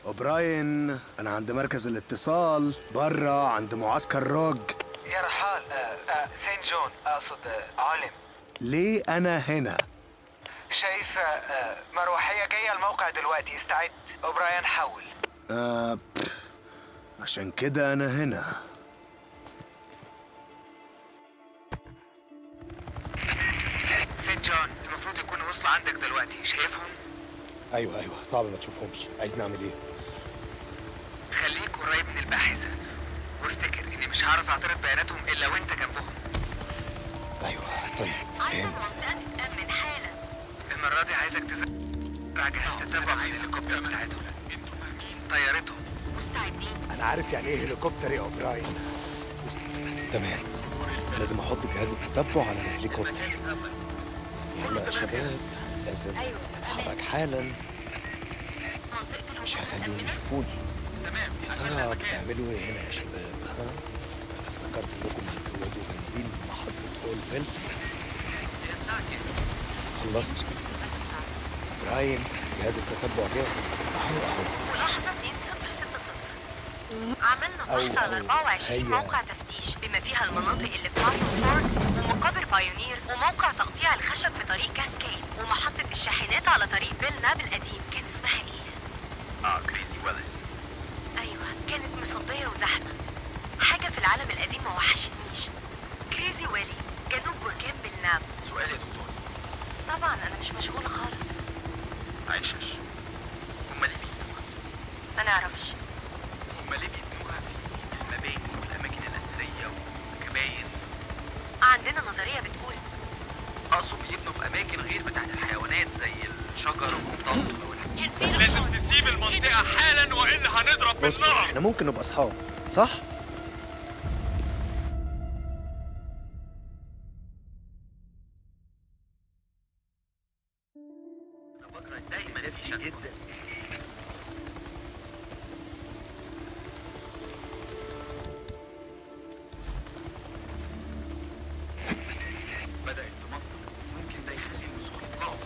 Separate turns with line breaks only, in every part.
اوبراين انا عند مركز الاتصال بره عند معسكر روج
يا رحال آه آه سين جون اقصد آه عالم
ليه انا هنا
شايف آه آه مروحيه جايه الموقع دلوقتي استعد اوبراين حول
آه بف. عشان كده انا هنا
سين جون المفروض يكونوا وصلوا عندك دلوقتي شايفهم
ايوه ايوه صعب ما تشوفهمش عايز نعمل ايه
خليك قريب من الباحثه وافتكر اني مش هعرف اعترض بياناتهم الا وانت جنبهم
ايوه طيب
عايزة
فهمت
المنطقة تتأمن حالا
المره دي عايزك تزرع جهاز تتبع في الهليكوبتر بتاعتهم طيارتهم
مستعدين
انا عارف يعني ايه هليكوبتر يا اوبراين وس- تمام لازم احط جهاز التتبع على الهليكوبتر يلا يا شباب لازم اتحرك حالا
منطقة
مش
الهجوم
هخليهم
متأمنة
يشوفوني يا ترى بتعملوا ايه هنا يا شباب ها انا افتكرت انكم هتزودوا بنزين من محطة اول بيلت خلصت براين جهاز التتبع جاهز اهو اهو
ملاحظة 2060 عملنا
أو-
فحص على
أو
24
هي-
موقع تفتيش بما فيها المناطق اللي في ماريو فوركس ومقابر بايونير وموقع تقطيع الخشب في طريق كاسكيد ومحطة الشاحنات على طريق بيل ناب القديم كان اسمها ايه؟
اه كريزي ويلز
ايوه كانت مصدية وزحمة حاجة في العالم القديم ما وحشتنيش كريزي ويلي جنوب بركان بالناب
سؤال يا دكتور
طبعا انا مش مشغولة خالص
عيشش هم ليه بيبنوها؟
ما نعرفش
هم ليه بيبنوها في المباني والاماكن الاثريه والكباين
عندنا نظرية بتقول
اقصد بيبنوا في اماكن غير بتاعت الحيوانات زي الشجر والطل والحاجات
لازم تسيب المنطقة حالا وإلا هنضرب
بص
بالنار
احنا ممكن نبقى اصحاب صح؟
انا بكره دايما في شك جدا بدأت تمطر ممكن ده يخلي الوسخ يطلعوا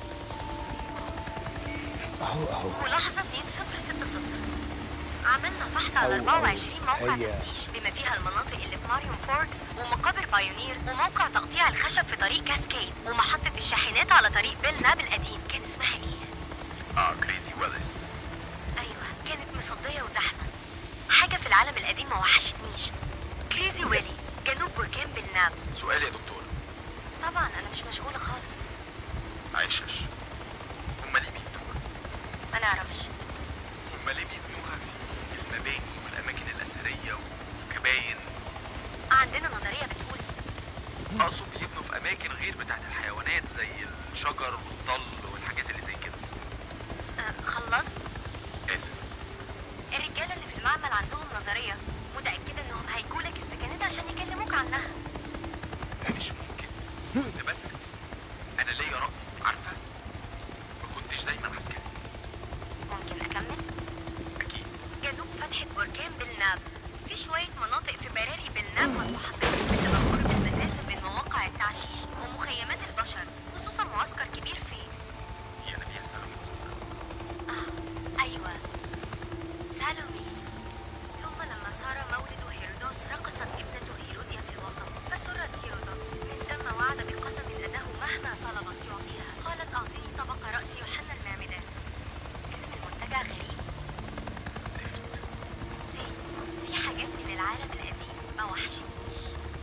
اهو اهو
ملاحظة 2060 عملنا فحص على
أو-
24 موقع
هي-
تفتيش بما فيها المناطق اللي في ماريون فوركس ومقابر بايونير وموقع تقطيع الخشب في طريق كاسكيد ومحطة الشاحنات على طريق بيل ناب القديم كان اسمها ايه؟
اه كريزي ويلز
ايوه كانت مصدية وزحمة حاجة في العالم القديم ما وحشتنيش كريزي ويلي جنوب بركان بالناب
سؤال يا دكتور
طبعا انا مش مشغولة خالص
عيشش هم ليه بيبنوها؟
ما نعرفش
هم ليه بيبنوها في المباني والاماكن الاثريه والكباين
عندنا نظرية بتقول
اقصد بيبنوا في اماكن غير بتاعت الحيوانات زي الشجر والطل والحاجات اللي زي كده
آه خلصت
اسف
الرجالة اللي في المعمل عندهم نظرية متأكدة انهم هيجولك السكنات عشان يكلموك عنها
مش ممكن كنت بسكت انا ليا راي عارفه ما كنتش دايما عسكري
ممكن اكمل
اكيد
جنوب فتحة بركان بالناب في شوية مناطق في براري بالناب ما اتفحصتش بسبب قرب المسافة بين مواقع التعشيش ومخيمات البشر خصوصا معسكر كبير فيه
هي نبيها سلام السلطان
آه أيوة سالومي ثم لما صار مولد هيرودوس رقصت ابنة هيروديا في الوسط فسرت هيرودوس من ثم وعد بقسم أنه مهما طلبت يعطيها قالت أعطني طبق رأس يوحنا المعمدان اسم المنتجع غريب
زفت
تاني في حاجات من العالم القديم ما وحشتنيش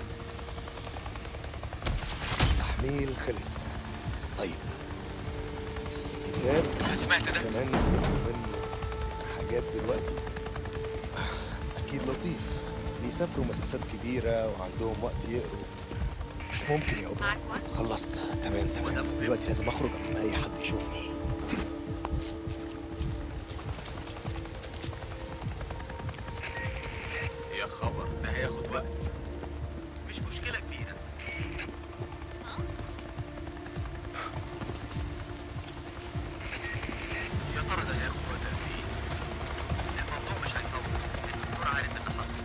تحميل خلص طيب الكتاب
انا سمعت ده
كمان بياخدوا منه حاجات دلوقتي اكيد لطيف بيسافروا مسافات كبيرة وعندهم وقت يقروا مش ممكن يا أبو خلصت تمام تمام دلوقتي لازم اخرج قبل ما اي حد يشوفني
يا خبر ده هياخد وقت مش مشكله كبيره يا ترى ده هياخد وقت قد ايه الموضوع مش هيطول الدكتور عارف اللي حصل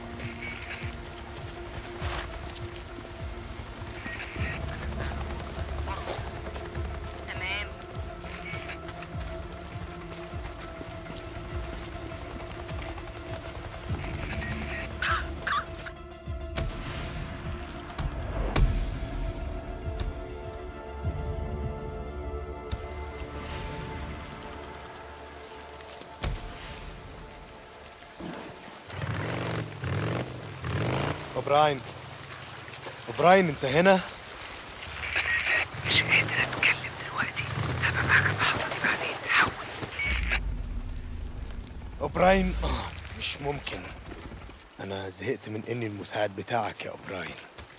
تمام
اوبراين اوبراين انت هنا
مش قادر اتكلم دلوقتي هبقى معاك المحطة دي بعدين حاول
اوبراين آه مش ممكن انا زهقت من اني المساعد بتاعك يا اوبراين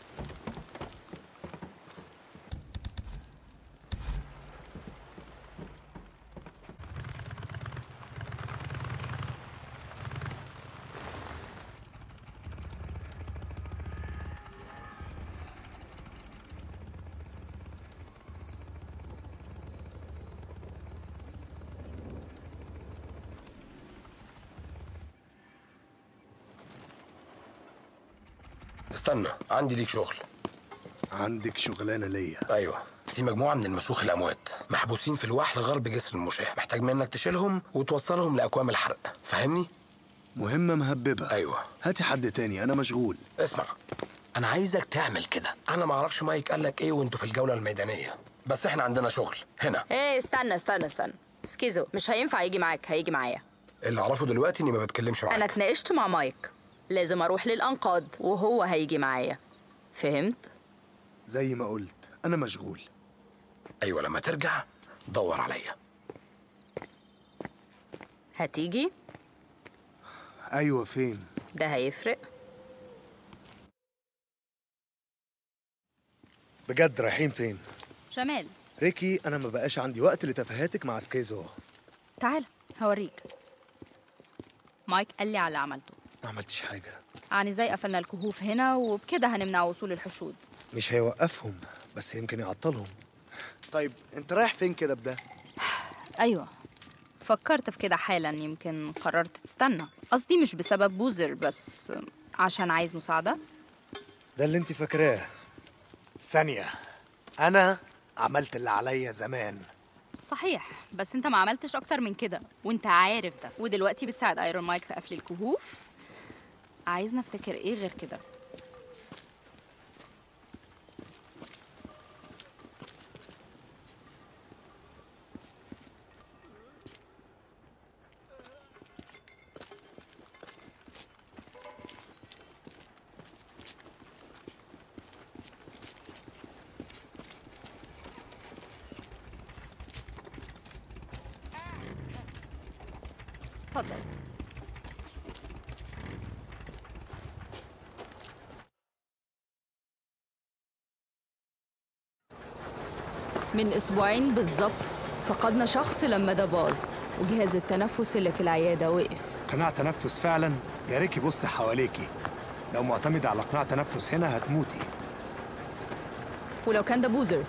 استنى عندي ليك شغل
عندك شغلانه ليا
ايوه في مجموعه من المسوخ الاموات محبوسين في الوحل غرب جسر المشاة محتاج منك تشيلهم وتوصلهم لاكوام الحرق فاهمني
مهمه مهببه
ايوه
هاتي حد تاني انا مشغول
اسمع انا عايزك تعمل كده انا ما اعرفش مايك قال لك ايه وانتوا في الجوله الميدانيه بس احنا عندنا شغل هنا
ايه استنى استنى استنى سكيزو مش هينفع يجي معاك هيجي معايا
اللي اعرفه دلوقتي اني ما بتكلمش
انا
معاك
اتناقشت مع مايك لازم اروح للانقاض وهو هيجي معايا فهمت
زي ما قلت انا مشغول
ايوه لما ترجع دور عليا
هتيجي
ايوه فين
ده هيفرق
بجد رايحين فين
شمال
ريكي انا ما بقاش عندي وقت لتفاهاتك مع سكيزو
تعال هوريك مايك قال لي على اللي عملته
ما عملتش حاجه
يعني ازاي قفلنا الكهوف هنا وبكده هنمنع وصول الحشود
مش هيوقفهم بس يمكن يعطلهم طيب انت رايح فين كده بده
ايوه فكرت في كده حالا يمكن قررت تستنى قصدي مش بسبب بوزر بس عشان عايز مساعدة
ده اللي انت فاكراه ثانيه انا عملت اللي عليا زمان
صحيح بس انت ما عملتش اكتر من كده وانت عارف ده ودلوقتي بتساعد ايرون مايك في قفل الكهوف عايزنا افتكر ايه غير كده اتفضل من أسبوعين بالظبط فقدنا شخص لما ده باظ وجهاز التنفس اللي في العيادة وقف
قناع تنفس فعلا يا ريكي بص حواليكي لو معتمدة على قناع تنفس هنا هتموتي
ولو كان ده بوزر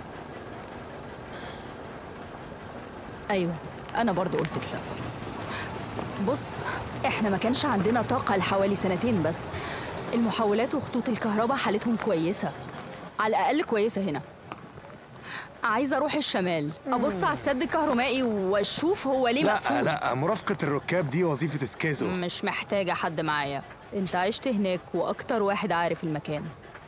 أيوة أنا برضو قلت كده بص إحنا ما كانش عندنا طاقة لحوالي سنتين بس المحولات وخطوط الكهرباء حالتهم كويسة على الأقل كويسة هنا عايزة أروح الشمال أبص على السد الكهربائي وأشوف هو ليه
لا
مقفول
لا مرافقة الركاب دي وظيفة سكيزو
مش محتاجة حد معايا انت عشت هناك واكتر واحد عارف المكان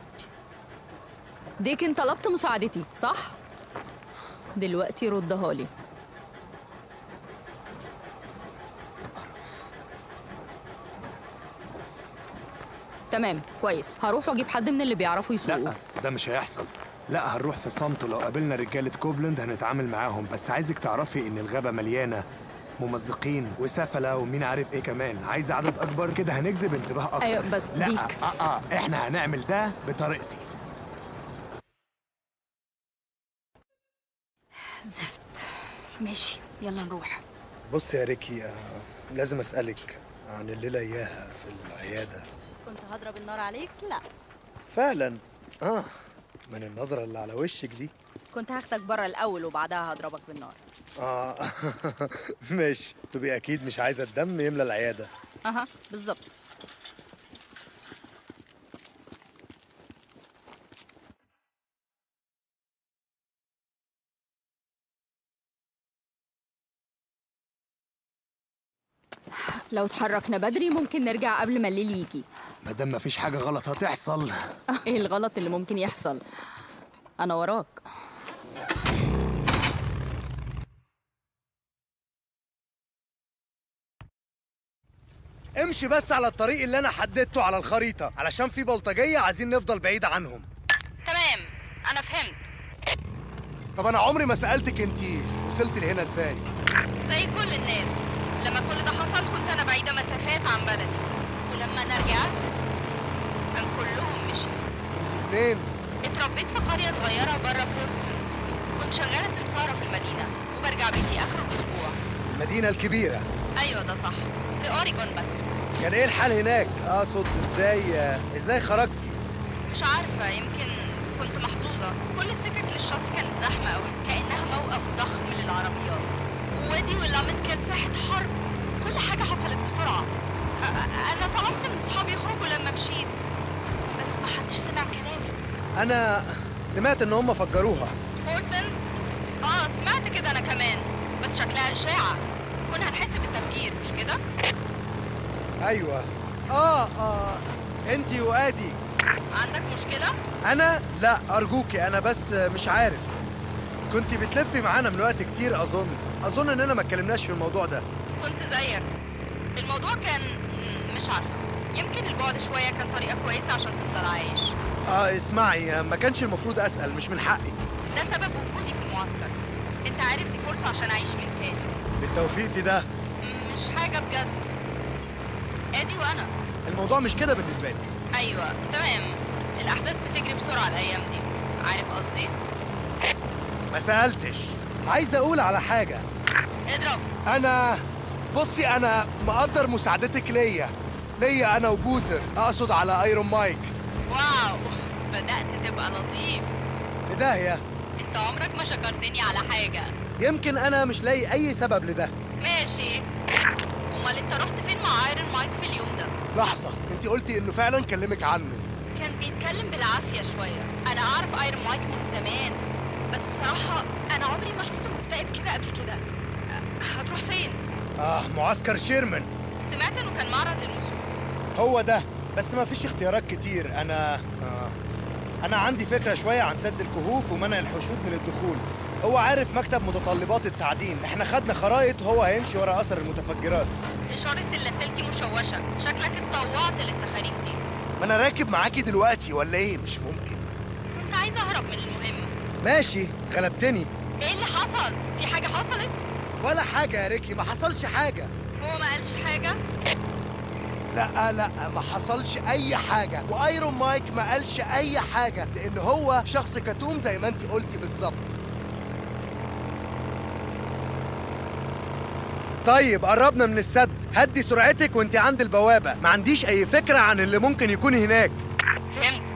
ديكن طلبت مساعدتي صح؟ دلوقتي ردها لي تمام كويس هروح واجيب حد من اللي بيعرفوا يسوقوا
لا ده مش هيحصل لا هنروح في صمت ولو قابلنا رجالة كوبلند هنتعامل معاهم بس عايزك تعرفي ان الغابة مليانة ممزقين وسفلة ومين عارف ايه كمان عايزة عدد اكبر كده هنجذب انتباه اكتر
أيوة، بس
لا
ديك.
اه اه احنا هنعمل ده بطريقتي
زفت ماشي يلا نروح
بص يا ريكي آه لازم اسألك عن الليلة اياها في العيادة
كنت هضرب النار عليك؟ لا
فعلا اه من النظرة اللي على وشك دي
كنت هاخدك بره الأول وبعدها هضربك بالنار
اه ماشي تبقي اكيد مش عايزة الدم يملى العيادة
أها بالظبط لو اتحركنا بدري ممكن نرجع قبل ما الليل يجي
ما دام مفيش حاجة غلط هتحصل
ايه الغلط اللي ممكن يحصل انا وراك
امشي بس على الطريق اللي انا حددته على الخريطه علشان في بلطجيه عايزين نفضل بعيد عنهم
تمام انا فهمت
طب انا عمري ما سالتك انت وصلت لهنا ازاي
زي كل الناس لما كل ده حصل كنت انا بعيده مسافات عن بلدي ولما انا رجعت كان كلهم مشيوا
انت منين
اتربيت في قريه صغيره بره بورتلاند كنت شغاله سمساره في المدينه وبرجع بيتي اخر الاسبوع
المدينه الكبيره
ايوه ده صح في اوريجون بس
كان ايه الحال هناك اقصد ازاي ازاي خرجتي
مش عارفه يمكن كنت محظوظه كل السكك للشط كانت زحمه قوي كانها موقف ضخم للعربيات ووادي واللامت كان ساحه حرب كل حاجه حصلت بسرعه أ- أ- انا طلبت من اصحابي يخرجوا لما مشيت بس ما حدش سمع كلامي
انا سمعت ان هم فجروها
بورتلاند اه سمعت كده انا كمان بس شكلها اشاعه كنا هنحس بالتفجير مش كده
ايوه اه اه انت وادي
عندك مشكله
انا لا ارجوكي انا بس مش عارف كنت بتلفي معانا من وقت كتير اظن اظن اننا ما اتكلمناش في الموضوع ده
كنت زيك الموضوع كان م- مش عارفه يمكن البعد شويه كان طريقه كويسه عشان تفضل عايش
اه اسمعي ما كانش المفروض اسال مش من حقي
ده سبب وجودي في المعسكر انت عارف دي فرصه عشان اعيش من تاني
بالتوفيق في ده
م- مش حاجه بجد ادي وانا
الموضوع مش كده بالنسبه لي
ايوه تمام الاحداث بتجري بسرعه الايام دي عارف قصدي
ما سالتش عايز اقول على حاجه
اضرب
انا بصي انا مقدر مساعدتك ليا ليا انا وبوزر اقصد على ايرون مايك
واو بدات تبقى لطيف
في داهيه
انت عمرك ما شكرتني على حاجه
يمكن انا مش لاقي اي سبب لده
ماشي امال انت رحت فين مع ايرون مايك في اليوم ده
لحظه انت قلتي انه فعلا كلمك عنه
كان بيتكلم بالعافيه شويه انا اعرف ايرون مايك من زمان بس بصراحه انا عمري ما شفته مكتئب كده قبل كده أه، هتروح فين
اه معسكر شيرمان
سمعت انه كان معرض للمسوخ
هو ده بس ما فيش اختيارات كتير انا آه. انا عندي فكره شويه عن سد الكهوف ومنع الحشود من الدخول هو عارف مكتب متطلبات التعدين احنا خدنا خرايط هو هيمشي ورا اثر المتفجرات
اشاره اللاسلكي مشوشه شكلك اتطوعت للتخاريف دي
ما انا راكب معاكي دلوقتي ولا ايه مش ممكن
كنت عايزه اهرب من المهمه
ماشي غلبتني
ايه اللي حصل في حاجه حصلت
ولا حاجه يا ريكي ما حصلش حاجه
هو ما قالش حاجه
لا لا ما حصلش اي حاجه وايرون مايك ما قالش اي حاجه لان هو شخص كتوم زي ما انت قلتي بالظبط طيب قربنا من السد هدي سرعتك وانت عند البوابه ما عنديش اي فكره عن اللي ممكن يكون هناك
فهمت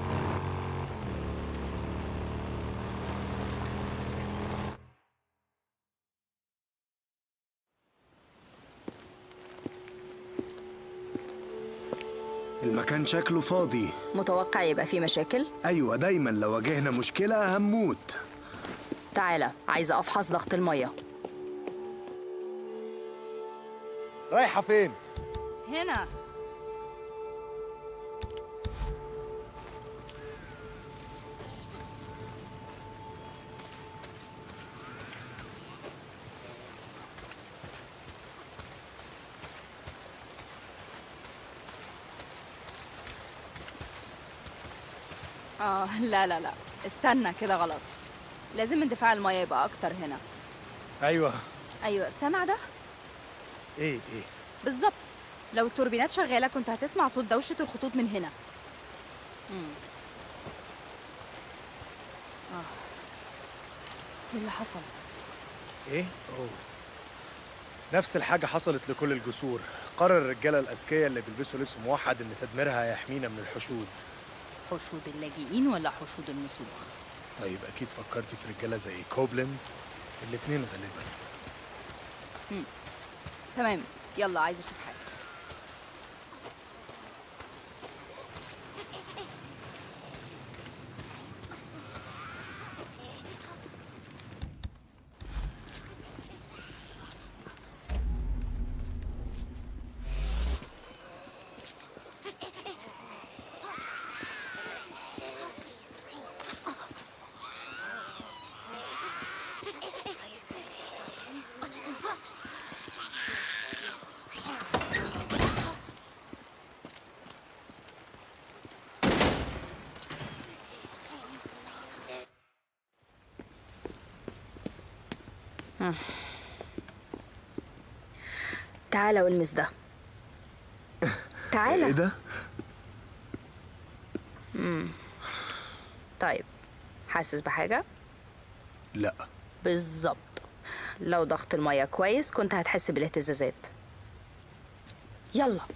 المكان شكله فاضي
متوقع يبقى في مشاكل
ايوه دايما لو واجهنا مشكله هنموت
تعالى عايزه افحص ضغط الميه
رايحه فين
هنا اه لا لا لا استنى كده غلط لازم اندفاع الميه يبقى اكتر هنا
ايوه
ايوه سامع ده
ايه ايه
بالظبط لو التوربينات شغاله كنت هتسمع صوت دوشه الخطوط من هنا مم. اه ايه اللي حصل
ايه؟ اوه نفس الحاجة حصلت لكل الجسور قرر الرجالة الأذكياء اللي بيلبسوا لبس موحد إن تدميرها هيحمينا من الحشود
حشود اللاجئين ولا حشود المسوخ
طيب أكيد فكرتي في رجالة زي كوبلين الاتنين غالبا
تمام يلا عايزه اشوف حاجه تعالى والمس ده
ايه
تعالى
ده؟
طيب حاسس بحاجة؟
لا
بالظبط لو ضغط المية كويس كنت هتحس بالاهتزازات يلا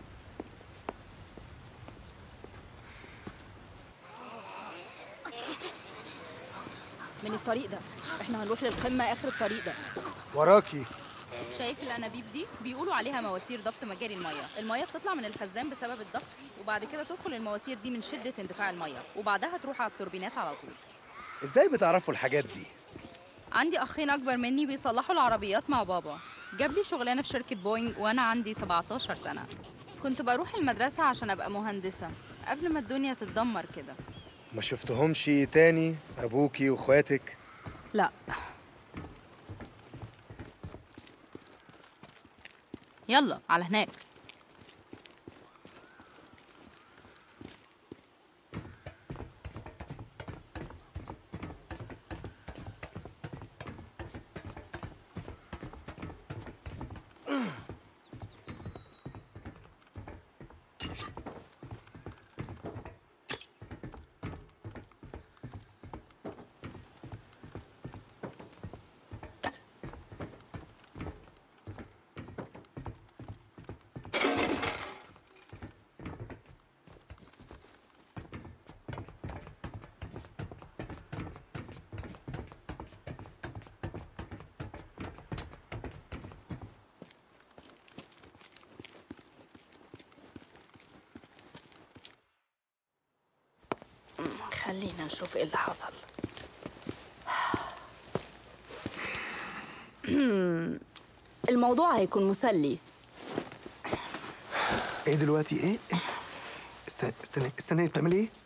من الطريق ده احنا هنروح للقمة اخر الطريق ده
وراكي
شايف الانابيب دي بيقولوا عليها مواسير ضغط مجاري الميه الميه بتطلع من الخزان بسبب الضغط وبعد كده تدخل المواسير دي من شده اندفاع الميه وبعدها تروح على التوربينات على طول
ازاي بتعرفوا الحاجات دي؟
عندي اخين اكبر مني بيصلحوا العربيات مع بابا جاب لي شغلانه في شركه بوينج وانا عندي 17 سنه كنت بروح المدرسه عشان ابقى مهندسه قبل ما الدنيا تتدمر كده
ما شفتهمش تاني ابوكي واخواتك
لا يلا على هناك خلينا نشوف ايه اللي حصل الموضوع هيكون مسلي
ايه دلوقتي ايه؟ إيه؟ استنى استنى استنى بتعملي ايه؟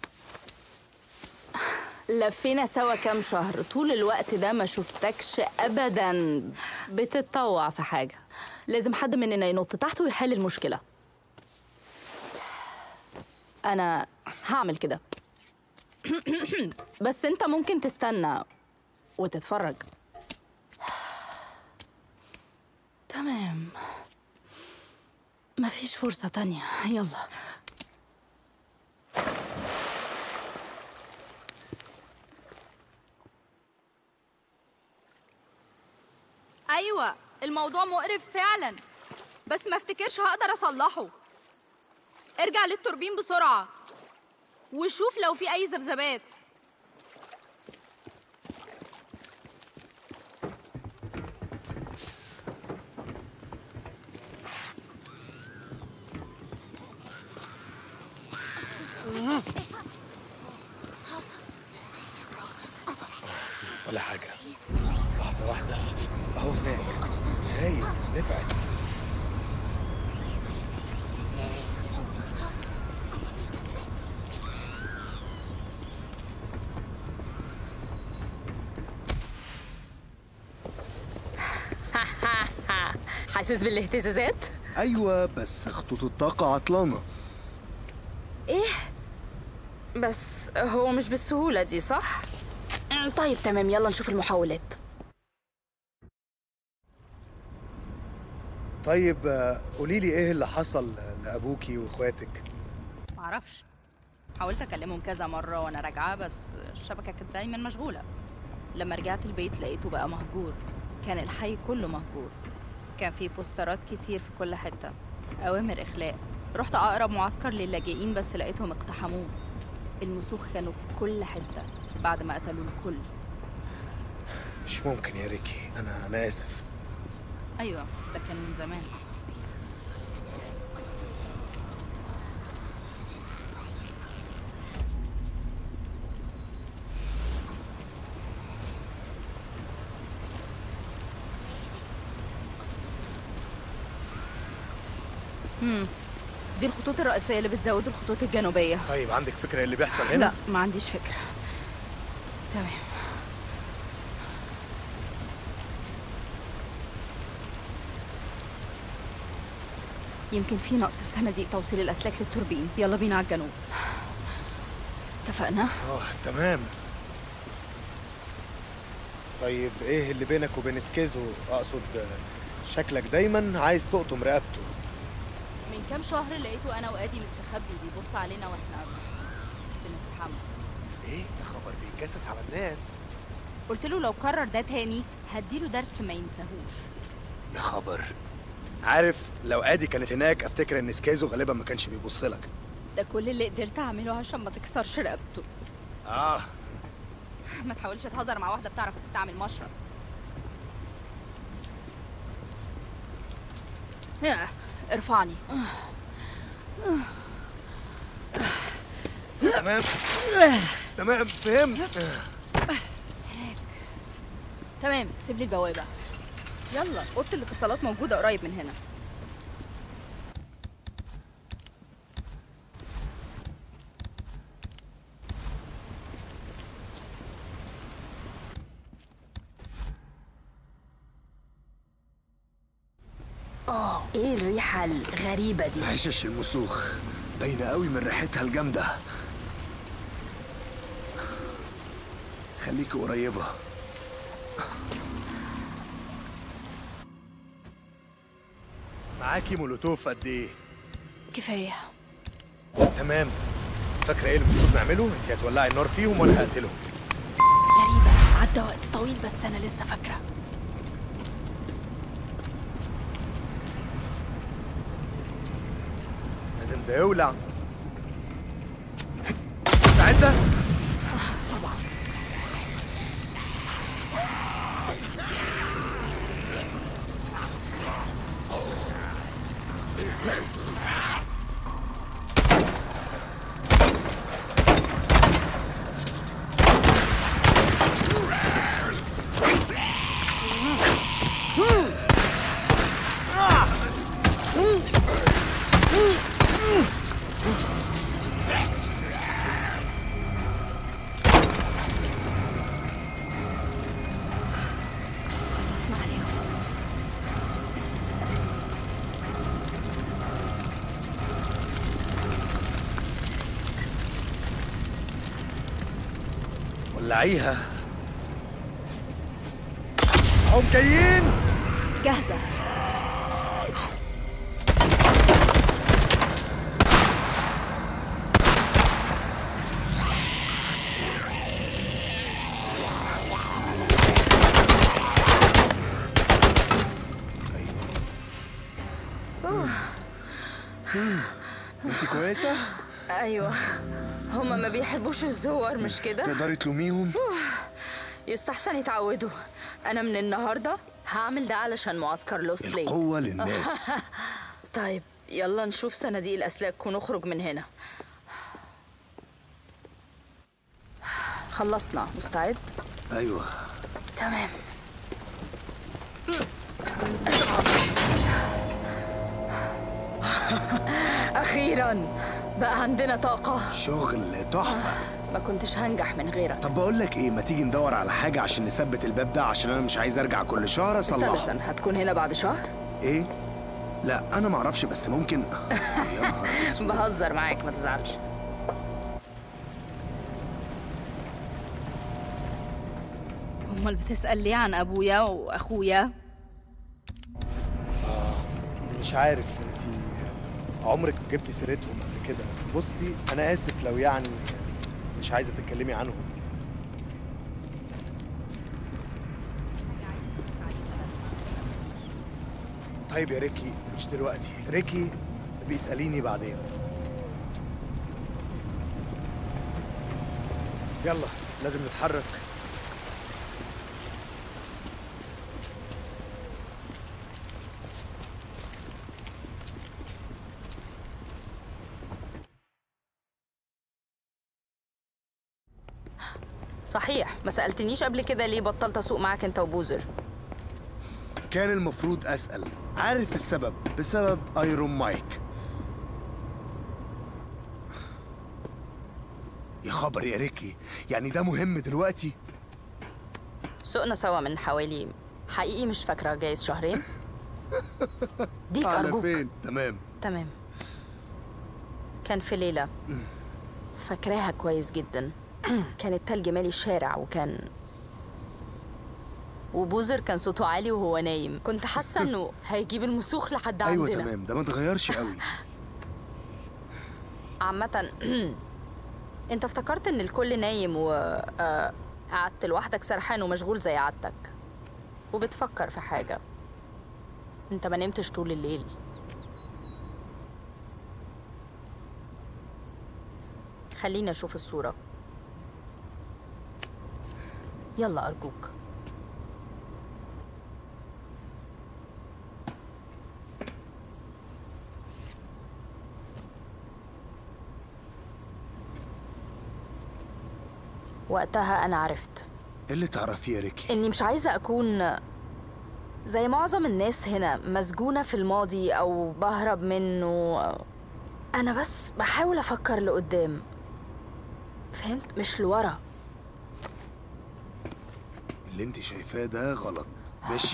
لفينا سوا كام شهر طول الوقت ده ما شفتكش ابدا بتتطوع في حاجه لازم حد مننا ينط تحت ويحل المشكله انا هعمل كده بس انت ممكن تستنى وتتفرج تمام مفيش فرصة تانية يلا ايوه الموضوع مقرف فعلا بس ما افتكرش هقدر اصلحه ارجع للتوربين بسرعه وشوف لو في اي ذبذبات
ولا حاجة لحظة واحدة أهو هناك هايل نفعت
حاسس بالاهتزازات
أيوة بس خطوط الطاقة عطلانة
بس هو مش بالسهولة دي صح؟ طيب تمام يلا نشوف المحاولات
طيب آه، قولي لي إيه اللي حصل لأبوكي وإخواتك
معرفش حاولت اكلمهم كذا مرة وانا راجعة بس الشبكة كانت دايما مشغولة لما رجعت البيت لقيته بقى مهجور كان الحي كله مهجور كان في بوسترات كتير في كل حتة أوامر إخلاء رحت أقرب معسكر للاجئين بس لقيتهم اقتحموه المسوخ كانوا في كل حتة بعد ما قتلوا الكل
مش ممكن يا ريكي أنا أنا آسف
أيوة ده كان من زمان مم. دي الخطوط الرئيسية اللي بتزود الخطوط الجنوبية
طيب عندك فكرة إيه اللي بيحصل هنا؟
لا ما عنديش فكرة تمام يمكن في نقص في صناديق توصيل الأسلاك للتوربين يلا بينا على الجنوب اتفقنا
آه تمام طيب ايه اللي بينك وبين سكيزو اقصد آه، شكلك دايما عايز تقطم رقبته
من كام شهر لقيته انا وادي مستخبي بيبص علينا واحنا بنستحمى
ايه يا خبر بيتجسس على الناس
قلت له لو كرر ده تاني هديله درس ما ينساهوش
يا خبر عارف لو ادي كانت هناك افتكر ان سكيزو غالبا ما كانش بيبص لك
ده كل اللي قدرت اعمله عشان ما تكسرش رقبته
اه
ما تحاولش تهزر مع واحده بتعرف تستعمل مشرط يا، ارفعني
تمام تمام فهمت
تمام سيب لي البوابه يلا اوضه الاتصالات موجوده قريب من هنا
اه ايه الريحة الغريبة دي
عشش المسوخ باينه قوي من ريحتها الجامده خليكي قريبه معاكي مولوتوف قد ايه
كفايه
تمام فاكره ايه اللي المفروض نعمله انت هتولعي النار فيهم وانا هقتلهم
غريبه عدى وقت طويل بس انا لسه فاكره
لازم ده يولع مستعده
طبعا خلصنا عليهم
ولعيها هم جايين
جاهزه
انت كويسه
ايوه هما ما بيحبوش الزوار مش كده
تقدري تلوميهم
يستحسن يتعودوا انا من النهارده هعمل ده علشان معسكر لوست ليك
القوه للناس
طيب يلا نشوف صناديق الاسلاك ونخرج من هنا خلصنا مستعد
ايوه
تمام اخيرا بقى عندنا طاقه
شغل تحفه
ما كنتش هنجح من غيرك
طب بقول لك ايه ما تيجي ندور على حاجه عشان نثبت الباب ده عشان انا مش عايز ارجع كل شهر
استنى
اصلحه
استنى هتكون هنا بعد شهر
ايه لا انا ما اعرفش بس ممكن يا نهار أسود.
بهزر معاك ما تزعلش امال بتسال ليه عن ابويا واخويا
مش عارف انت عمرك ما جبتي سيرتهم قبل كده بصي انا اسف لو يعني مش عايزه تتكلمي عنهم طيب يا ريكي مش دلوقتي ريكي بيسأليني بعدين يلا لازم نتحرك
صحيح ما سالتنيش قبل كده ليه بطلت اسوق معاك انت وبوزر
كان المفروض أسأل عارف السبب بسبب ايرون مايك يا خبر يا ريكي يعني ده مهم دلوقتي
سوقنا سوا من حوالي حقيقي مش فاكره جايز شهرين ديك
على
ارجوك
فين تمام
تمام كان في ليلة فاكراها كويس جدا كان التلج مالي الشارع وكان وبوزر كان صوته عالي وهو نايم كنت حاسه انه هيجيب المسوخ لحد
ايوه
عندنا
تمام ده ما اتغيرش قوي
عامة انت افتكرت ان الكل نايم و آه، قعدت لوحدك سرحان ومشغول زي عادتك وبتفكر في حاجة انت ما نمتش طول الليل خليني اشوف الصورة يلا ارجوك وقتها انا عرفت
ايه اللي تعرفيه يا ريكي
اني مش عايزه اكون زي معظم الناس هنا مسجونه في الماضي او بهرب منه انا بس بحاول افكر لقدام فهمت مش لورا
اللي انت شايفاه ده غلط ماشي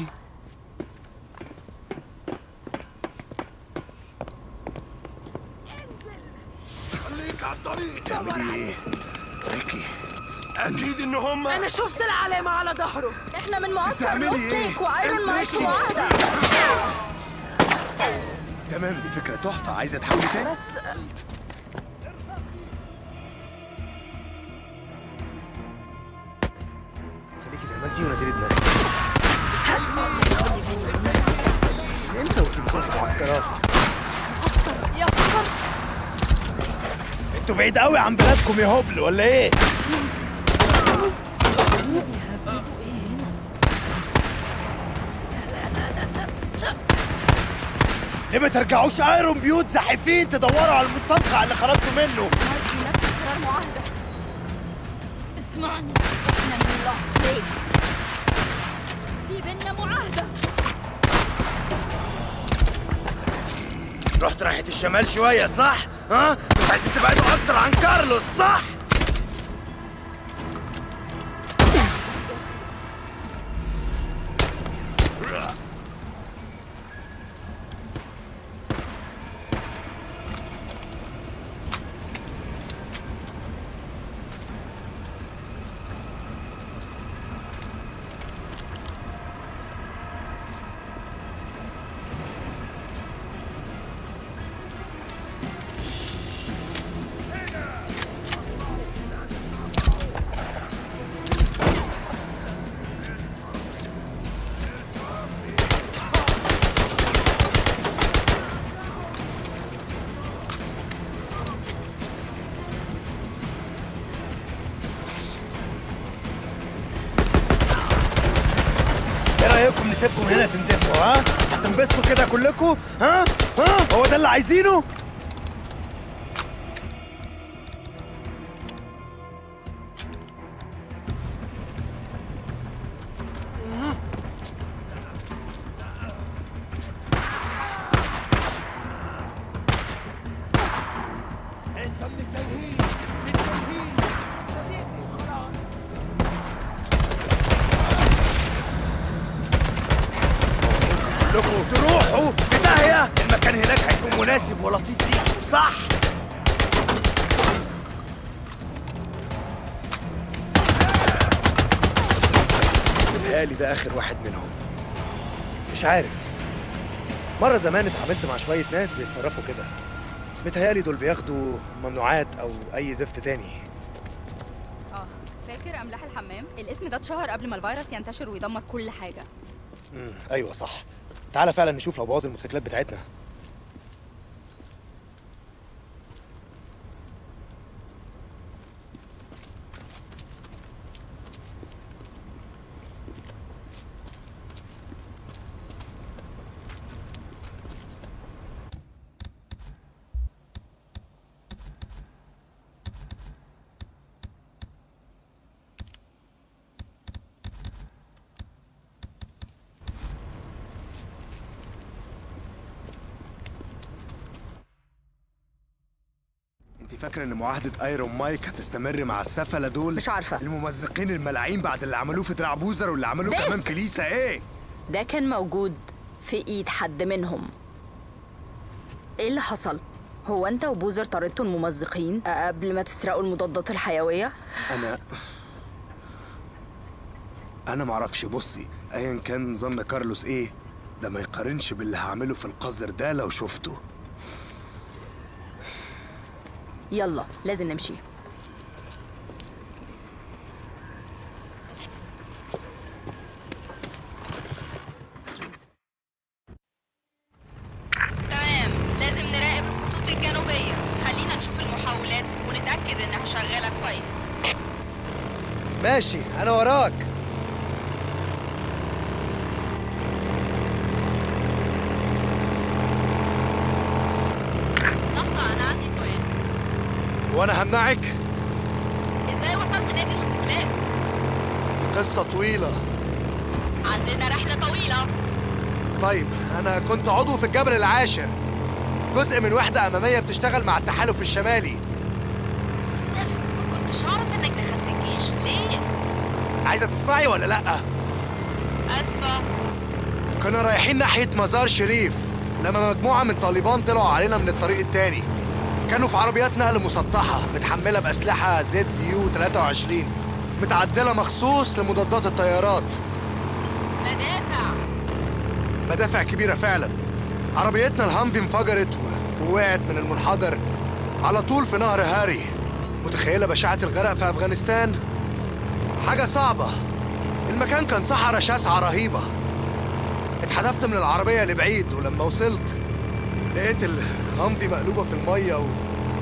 بتعملي ايه ريكي اكيد ان هم
انا شفت العلامه على ظهره
احنا من معسكر
بتعملي
لوست
إيه؟
ليك وايرون مايك في
ريكي.
معاهده
تمام دي فكره تحفه عايزه تحاولي تاني
بس
خليكي زي ما انتي ونزلي دماغك من امتى وانتي بتروحي معسكرات
يا خبر
انتوا بعيد قوي عن بلادكم يا هبل ولا ايه ليه ما ترجعوش ايرون بيوت زحفين تدوروا على المستنقع اللي خرجتوا منه
مايكي نفس قرار معاهده اسمعني احنا من لوست ليك في بينا معاهده
رحت ناحية الشمال شوية صح؟ ها؟ مش عايزين تبعدوا أكتر عن كارلوس صح؟ ايه رأيكم نسيبكم هنا تنزفوا ها؟ هتنبسطوا كده كلكم؟ ها؟ ها؟ هو ده اللي عايزينه؟ كلكم تروحوا في داهية المكان هناك هيكون مناسب ولطيف ليكم صح؟ متهيألي ده آخر واحد منهم مش عارف مرة زمان اتعاملت مع شوية ناس بيتصرفوا كده متهيألي دول بياخدوا ممنوعات أو أي زفت تاني
اه فاكر املاح الحمام الاسم ده اتشهر قبل ما الفيروس ينتشر ويدمر كل حاجه
امم أيوة صح تعالى فعلا نشوف لو بوظ الموتوسيكلات بتاعتنا انت فاكره ان معاهده ايرون مايك هتستمر مع السفله دول
مش عارفة.
الممزقين الملاعين بعد اللي عملوه في دراع بوزر واللي عملوه
زفت.
كمان في ليسا ايه
ده كان موجود في ايد حد منهم ايه اللي حصل هو انت وبوزر طردتوا الممزقين قبل ما تسرقوا المضادات الحيويه
انا انا معرفش بصي ايا كان ظن كارلوس ايه ده ما يقارنش باللي هعمله في القذر ده لو شفته
يلا لازم نمشي
تمام لازم نراقب الخطوط الجنوبية خلينا نشوف المحاولات ونتأكد إنها شغالة كويس
ماشي انا وراك
لحظة أنا عندي سؤال
وانا همنعك
إزاي وصلت نادي الموتوسيكلات؟
دي قصه طويله
عندنا رحلة طويلة
طيب انا كنت عضو في الجبل العاشر جزء من وحده اماميه بتشتغل مع التحالف الشمالي
زفت ما كنتش أعرف إنك دخلت الجيش ليه؟
عايزه تسمعي ولا لا
أسفة
كنا رايحين ناحيه مزار شريف لما مجموعه من طالبان طلعوا علينا من الطريق التاني كانوا في عربيات نقل مسطحه متحمله باسلحه زد يو 23 متعدله مخصوص لمضادات الطيارات
مدافع
مدافع كبيرة فعلا عربيتنا الهامفي انفجرت و- ووقعت من المنحدر على طول في نهر هاري متخيلة بشاعة الغرق في أفغانستان؟ حاجة صعبة المكان كان صحراء شاسعة رهيبة اتحدفت من العربية لبعيد ولما وصلت لقيت الهامفي مقلوبة في المية و...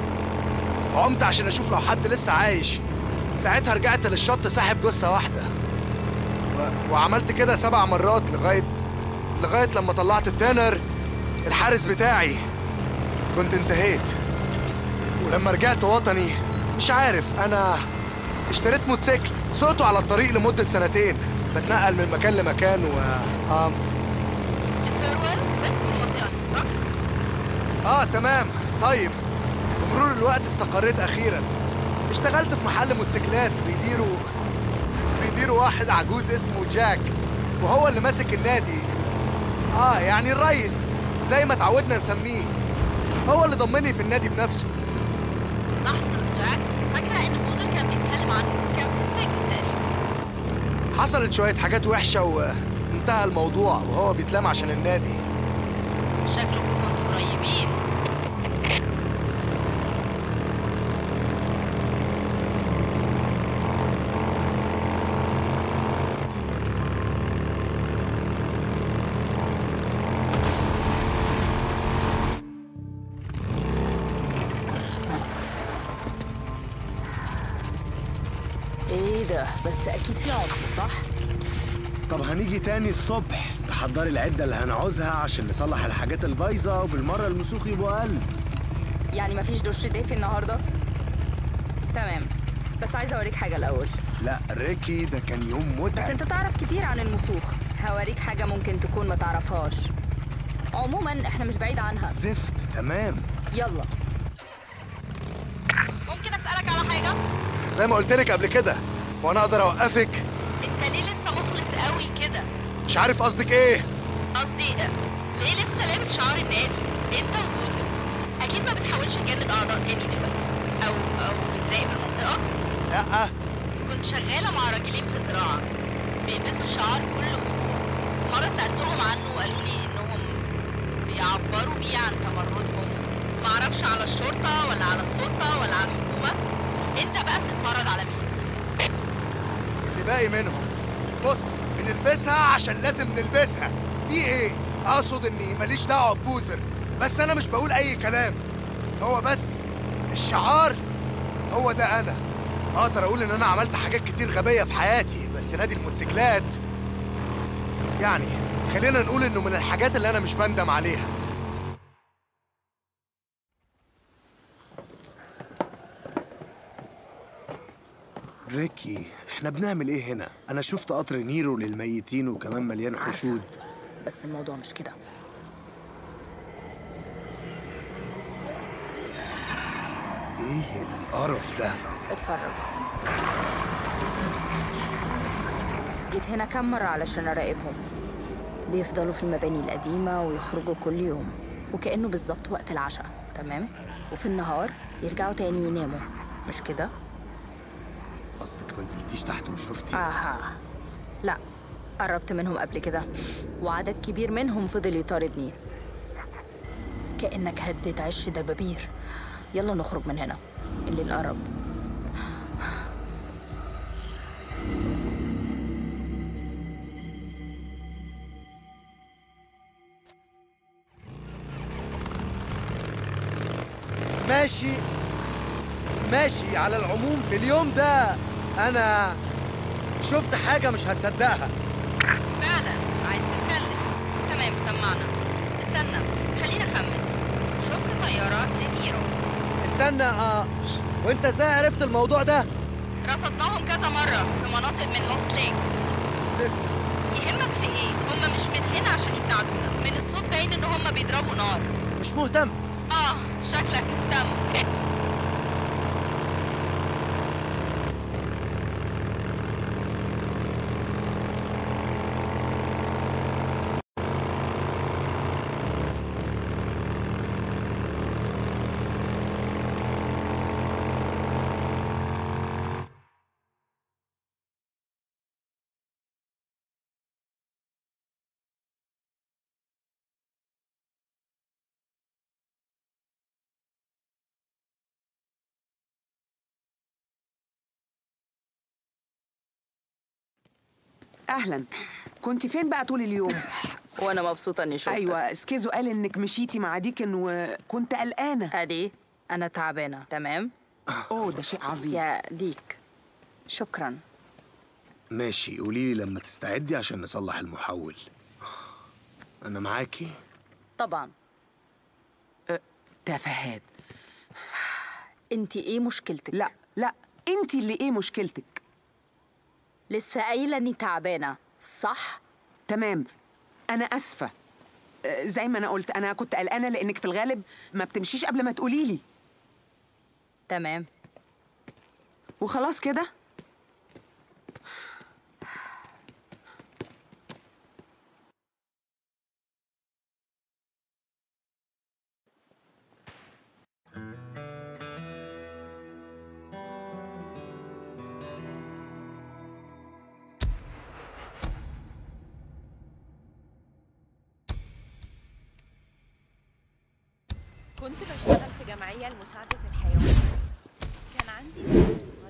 وعمت عشان أشوف لو حد لسه عايش ساعتها رجعت للشط ساحب جثة واحدة و... وعملت كده سبع مرات لغاية لغاية لما طلعت التانر الحارس بتاعي كنت انتهيت ولما رجعت وطني مش عارف أنا اشتريت موتوسيكل سوقته على الطريق لمدة سنتين بتنقل من مكان لمكان و آم...
لفيرويل كبرت في المنطقة دي صح؟
آه تمام طيب بمرور الوقت استقريت أخيرا اشتغلت في محل موتوسيكلات بيديروا بيديروا واحد عجوز اسمه جاك وهو اللي ماسك النادي اه يعني الريس زي ما اتعودنا نسميه هو اللي ضمني في النادي بنفسه
لحظة جاك فاكرة إن بوزر كان بيتكلم عنه كان في السجن تقريبا
حصلت شوية حاجات وحشة وانتهى الموضوع وهو بيتلام عشان النادي
شكلكم كنتوا قريبين
ايه ده بس اكيد في عمق صح
طب هنيجي تاني الصبح تحضري العدة اللي هنعوزها عشان نصلح الحاجات البايظة وبالمرة المسوخ يبقوا أقل
يعني مفيش دش دافي النهارده تمام بس عايزه اوريك حاجه الاول
لا ريكي ده كان يوم
بس
متعب
انت تعرف كتير عن المسوخ هوريك حاجه ممكن تكون ما تعرفهاش عموما احنا مش بعيد عنها
زفت تمام
يلا
ممكن أسألك على حاجة؟
زي ما قلت لك قبل كده وانا اقدر اوقفك
أنت ليه لسه مخلص قوي كده؟
مش عارف قصدك ايه
قصدي آه، ليه لسه لابس شعار النادي؟ أنت وبوزر أكيد ما بتحاولش تجند أعضاء تاني دلوقتي أو أو بتراقب المنطقة؟
لا
كنت شغالة مع راجلين في زراعة بيلبسوا الشعار كل أسبوع مرة سألتهم عنه وقالوا لي إنهم بيعبروا بيه عن تمردهم معرفش على الشرطة ولا على السلطة ولا على الحكومة أنت بقى بتتمرد على مين؟
اللي باقي منهم بص بنلبسها عشان لازم نلبسها في ايه اقصد اني ماليش دعوه ببوزر بس انا مش بقول اي كلام هو بس الشعار هو ده انا اقدر اقول ان انا عملت حاجات كتير غبيه في حياتي بس نادي الموتوسيكلات يعني خلينا نقول انه من الحاجات اللي انا مش بندم عليها ريكي احنا بنعمل ايه هنا انا شفت قطر نيرو للميتين وكمان مليان
عارفة.
حشود
بس الموضوع مش كده
ايه القرف ده
اتفرج جيت هنا كام مرة علشان أراقبهم بيفضلوا في المباني القديمة ويخرجوا كل يوم وكأنه بالظبط وقت العشاء تمام وفي النهار يرجعوا تاني يناموا مش كده؟
قصدك ما نزلتيش تحت وشفتي
آها لا قربت منهم قبل كده وعدد كبير منهم فضل يطاردني كأنك هديت عش دبابير يلا نخرج من هنا الليل قرب
ماشي ماشي على العموم في اليوم ده انا شفت حاجه مش هتصدقها
فعلا عايز تتكلم تمام سمعنا استنى خلينا اخمن شفت طياره لنيرو
استنى آه. وانت ازاي عرفت الموضوع ده
رصدناهم كذا مره في مناطق من لوست ليك
زفت
يهمك في ايه هم مش من هنا عشان يساعدونا من الصوت باين ان هم بيضربوا نار
مش مهتم
اه شكلك مهتم
اهلا كنت فين بقى طول اليوم
وانا مبسوطه اني شفتك
ايوه سكيزو قال انك مشيتي مع ديكن وكنت قلقانه
ادي انا تعبانه تمام
اوه ده شيء عظيم
يا ديك شكرا
ماشي قولي لي لما تستعدي عشان نصلح المحول انا معاكي
طبعا
تفاهات
انت ايه مشكلتك
لا لا انت اللي ايه مشكلتك
لسه قايله اني تعبانه صح
تمام انا اسفه آه، زي ما انا قلت انا كنت قلقانه لانك في الغالب ما بتمشيش قبل ما تقولي لي
تمام
وخلاص كده
كنت بشتغل في جمعية لمساعدة الحيوانات كان عندي مهام